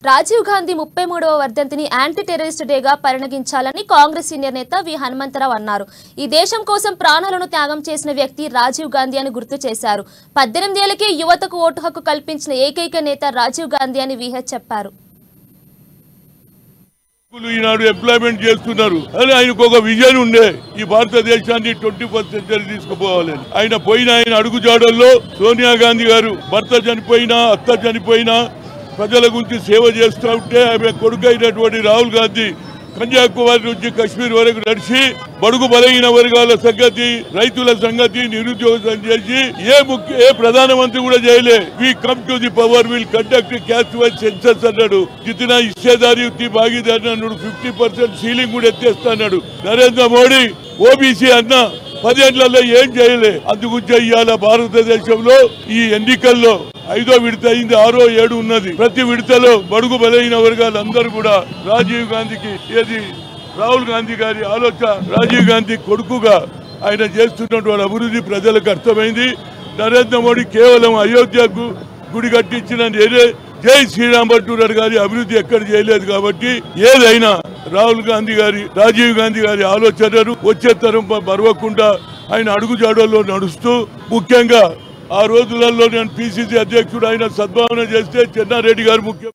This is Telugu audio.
రాజీవ్ గాంధీ ముప్పై మూడవ వర్ధంతిని యాంటీ టెర్రరిస్ట్ డేగా పరిగణించాలని కాంగ్రెస్ సీనియర్ నేత వి హనుమంతరావు అన్నారు ఈ దేశం కోసం ప్రాణాలను త్యాగం చేసిన వ్యక్తి రాజీవ్ గాంధీ అని గుర్తు చేశారు పద్దెనిమిదేళ్లకే యువతకు ఓటు హక్కు కల్పించిన ఏకైక నేత రాజీవ్ గాంధీ అని విహెచ్ చెప్పారు యువకులు ఈనాడు ఎంప్లాయ్మెంట్ చేస్తున్నారు అని ఆయనకు ఒక విజన్ ఉండే ఈ భారతదేశాన్ని ట్వంటీ ఫస్ట్ సెంచరీ తీసుకుపోవాలని ఆయన పోయిన ఆయన అడుగుజాడల్లో సోనియా గాంధీ గారు భర్త చనిపోయినా అత్త చనిపోయినా ప్రజల గురించి సేవ చేస్తూ ఉంటే ఆమె కొడుకు అయినటువంటి రాహుల్ గాంధీ కన్యాకుమారి నుంచి కశ్మీర్ వరకు నడిచి బడుగు బలహీన వర్గాల సంగతి రైతుల సంగతి నిరుద్యోగ సంగతి చేసి ఏ ముఖ్య ఏ ప్రధానమంత్రి కూడా చేయలే we come to the power will conduct caste wise census అన్నాడు జితిన ఇచ్చేదారి యుక్తి భాగీదారి అన్నాడు ఫిఫ్టీ పర్సెంట్ సీలింగ్ కూడా ఎత్తేస్తా అన్నాడు నరేంద్ర మోడీ ఓబీసీ అన్న పదేళ్లలో ఏం చేయలే అందుగురించి ఇవాళ భారతదేశంలో ఈ ఎన్నికల్లో ఐదో విడత అయింది ఆరో ఏడు ఉన్నది ప్రతి విడతలో బడుగు బలైన వర్గాలందరూ కూడా రాజీవ్ గాంధీకి ఏది రాహుల్ గాంధీ గారి ఆలోచన రాజీవ్ గాంధీ కొడుకుగా ఆయన చేస్తున్నటువంటి అభివృద్ధి ప్రజలకు అర్థమైంది నరేంద్ర మోడీ కేవలం అయోధ్యకు గుడి కట్టించిన నేనే జై శ్రీరామ్ అంటున్నారు గారి అభివృద్ధి ఎక్కడ చేయలేదు కాబట్టి ఏదైనా రాహుల్ గాంధీ గారి రాజీవ్ గాంధీ గారి ఆలోచనలు వచ్చే తరం మరవకుండా ఆయన అడుగుజాడల్లో నడుస్తూ ముఖ్యంగా ఆ రోజులలో నేను పిసిసి అధ్యక్షుడు ఆయన సద్భావన చేస్తే చెన్నారెడ్డి గారు ముఖ్య